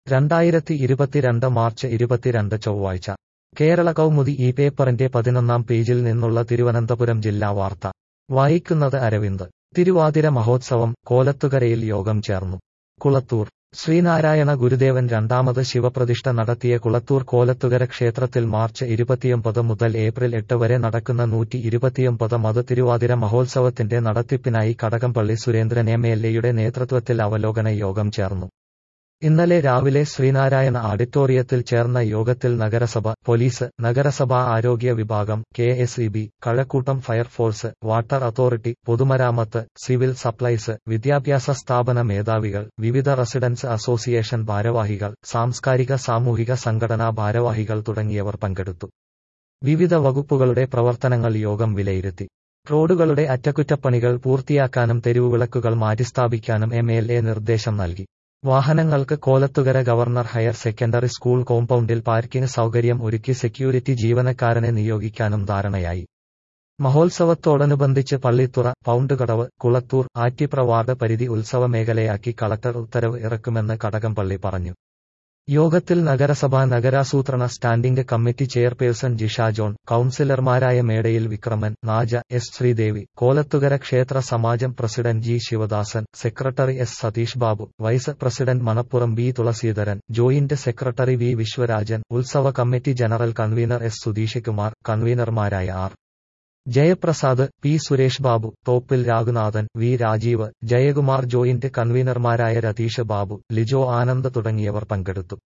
രണ്ടായിരത്തി ഇരുപത്തിരണ്ട് മാർച്ച് ഇരുപത്തിരണ്ട് ചൊവ്വാഴ്ച കേരള കൗമുദി ഈ പേപ്പറിന്റെ പതിനൊന്നാം പേജിൽ നിന്നുള്ള തിരുവനന്തപുരം ജില്ലാ വാർത്ത വായിക്കുന്നത് അരവിന്ദ് തിരുവാതിര മഹോത്സവം കോലത്തുകരയിൽ യോഗം ചേർന്നു കുളത്തൂർ ശ്രീനാരായണ ഗുരുദേവൻ രണ്ടാമത് ശിവപ്രതിഷ്ഠ നടത്തിയ കുളത്തൂർ കോലത്തുകര ക്ഷേത്രത്തിൽ മാർച്ച് ഇരുപത്തിയൊമ്പത് മുതൽ ഏപ്രിൽ എട്ട് വരെ നടക്കുന്ന നൂറ്റി ഇരുപത്തിയൊമ്പത് മത് തിരുവാതിര മഹോത്സവത്തിന്റെ നടത്തിപ്പിനായി കടകംപള്ളി സുരേന്ദ്രൻ എം എൽ എയുടെ നേതൃത്വത്തിൽ അവലോകന യോഗം ചേർന്നു ഇന്നലെ രാവിലെ ശ്രീനാരായണ ഓഡിറ്റോറിയത്തിൽ ചേർന്ന യോഗത്തിൽ നഗരസഭ പോലീസ് നഗരസഭാ ആരോഗ്യ വിഭാഗം K S E B Kazhakkoottam fire force water authority പൊതുമരാമത്ത് സിവിൽ സപ്ലൈസ് വിദ്യാഭ്യാസ സ്ഥാപന മേധാവികൾ വിവിധ റെസിഡൻസ് അസോസിയേഷൻ ഭാരവാഹികൾ സാംസ്കാരിക സാമൂഹിക സംഘടനാ ഭാരവാഹികൾ തുടങ്ങിയവർ പങ്കെടുത്തു വിവിധ വകുപ്പുകളുടെ പ്രവർത്തനങ്ങൾ യോഗം വിലയിരുത്തി റോഡുകളുടെ അറ്റകുറ്റപ്പണികൾ പൂർത്തിയാക്കാനും തെരുവുവിളക്കുകൾ മാറ്റിസ്ഥാപിക്കാനും എം എൽ എ നിർദ്ദേശം നൽകി വാഹനങ്ങൾക്ക് Kolathukara governor higher secondary school കോമ്പൗണ്ടിൽ പാർക്കിംഗ് സൗകര്യം ഒരുക്കി സെക്യൂരിറ്റി ജീവനക്കാരനെ നിയോഗിക്കാനും ധാരണയായി മഹോത്സവത്തോടനുബന്ധിച്ച് പള്ളിത്തുറ പൗണ്ടുകടവ് കുളത്തൂർ ആറ്റിപ്ര വാർഡ് പരിധി ഉത്സവ മേഖലയാക്കി കളക്ടർ ഉത്തരവ് ഇറക്കുമെന്ന് കടകംപള്ളി പറഞ്ഞു യോഗത്തിൽ നഗരസഭാ നഗരാസൂത്രണ standing committee chairperson Jisha John കൌൺസിലർമാരായ മേടയിൽ വിക്രമൻ നാജ എസ് ശ്രീദേവി കോലത്തുകര ക്ഷേത്ര സമാജം president G Sivadasan secretary S Satheesh Babu vice president Manappuram B Thulaseedharan joint secretary V Viswarajan ഉത്സവ committee general convener S Sudheesh Kumar കൺവീനർമാരായ R Jayaprasad P Suresh Babu Thoppil Raghunathan V Rajeev Jayakumar joint കൺവീനർമാരായ രതീഷ് ബാബു ലിജോ ആനന്ദ് തുടങ്ങിയവർ പങ്കെടുത്തു